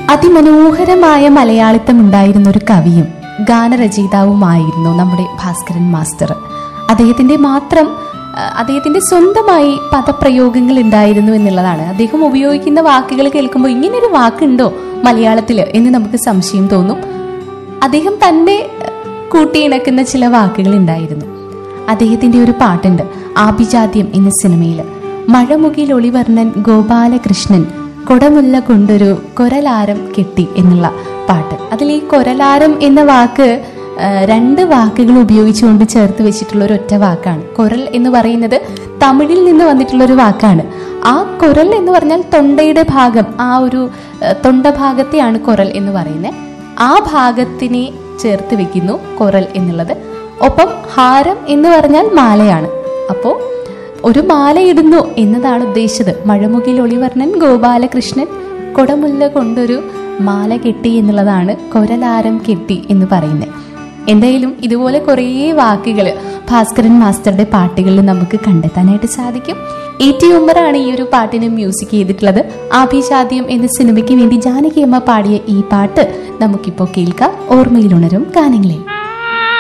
അതിമനോഹരമായ മലയാളിത്തം ഉണ്ടായിരുന്ന ഒരു കവിയും ഗാനരചയിതാവുമായിരുന്നു നമ്മുടെ ഭാസ്കരൻ മാസ്റ്റർ അദ്ദേഹത്തിന്റെ മാത്രം ആ, അദ്ദേഹത്തിന്റെ സ്വന്തമായി പദപ്രയോഗങ്ങൾ ഉണ്ടായിരുന്നു എന്നുള്ളതാണ് അദ്ദേഹം ഉപയോഗിക്കുന്ന വാക്കുകൾ കേൾക്കുമ്പോൾ ഇങ്ങനൊരു വാക്കുണ്ടോ മലയാളത്തിൽ എന്ന് നമുക്ക് സംശയം തോന്നും അദ്ദേഹം തന്നെ കൂട്ടിയിണക്കുന്ന ചില വാക്കുകൾ ഉണ്ടായിരുന്നു അദ്ദേഹത്തിന്റെ ഒരു പാട്ടുണ്ട് ആഭിജാത്യം എന്ന സിനിമയിൽ മഴമുകിൽ ഒളിവർണ്ണൻ ഗോപാലകൃഷ്ണൻ കൊടമുല്ല കൊണ്ടൊരു കൊരലാരം കെട്ടി എന്നുള്ള പാട്ട് അതിൽ ഈ കൊരലാരം എന്ന വാക്ക് ആ, രണ്ട് വാക്കുകൾ ഉപയോഗിച്ചുകൊണ്ട് ചേർത്ത് വെച്ചിട്ടുള്ള ഒരു ഒറ്റ വാക്കാണ് കൊരൽ എന്ന് പറയുന്നത് തമിഴിൽ നിന്ന് വന്നിട്ടുള്ള ഒരു വാക്കാണ് ആ കൊരൽ എന്ന് പറഞ്ഞാൽ തൊണ്ടയുടെ ഭാഗം ആ ഒരു ആ, തൊണ്ട ഭാഗത്തെയാണ് കൊരൽ എന്ന് പറയുന്നത് ആ ഭാഗത്തിനെ ചേർത്ത് വെക്കുന്നു കൊറൽ എന്നുള്ളത് ഒപ്പം ഹാരം എന്ന് പറഞ്ഞാൽ മാലയാണ് അപ്പോൾ ഒരു മാല ഇടുന്നു എന്നതാണ് ഉദ്ദേശിച്ചത് മഴമുകിൽ ഒളിവർണ്ണൻ ഗോപാലകൃഷ്ണൻ കൊടമുല്ല കൊണ്ടൊരു മാല കെട്ടി എന്നുള്ളതാണ് കൊരലാരം കെട്ടി എന്ന് പറയുന്നത് എന്തായാലും ഇതുപോലെ കുറേ വാക്കുകൾ ഭാസ്കരൻ മാസ്റ്ററുടെ പാട്ടുകളിൽ നമുക്ക് കണ്ടെത്താനായിട്ട് സാധിക്കും എ ടി ഉമ്മറാണ് ഈ ഒരു പാട്ടിന് മ്യൂസിക് ചെയ്തിട്ടുള്ളത് ആഭിഷാദ്യം എന്ന സിനിമയ്ക്ക് വേണ്ടി ജാനകി അമ്മ പാടിയ ഈ പാട്ട് നമുക്കിപ്പോൾ കേൾക്കാം ഓർമ്മയിലുണരും ഗാനങ്ങളിൽ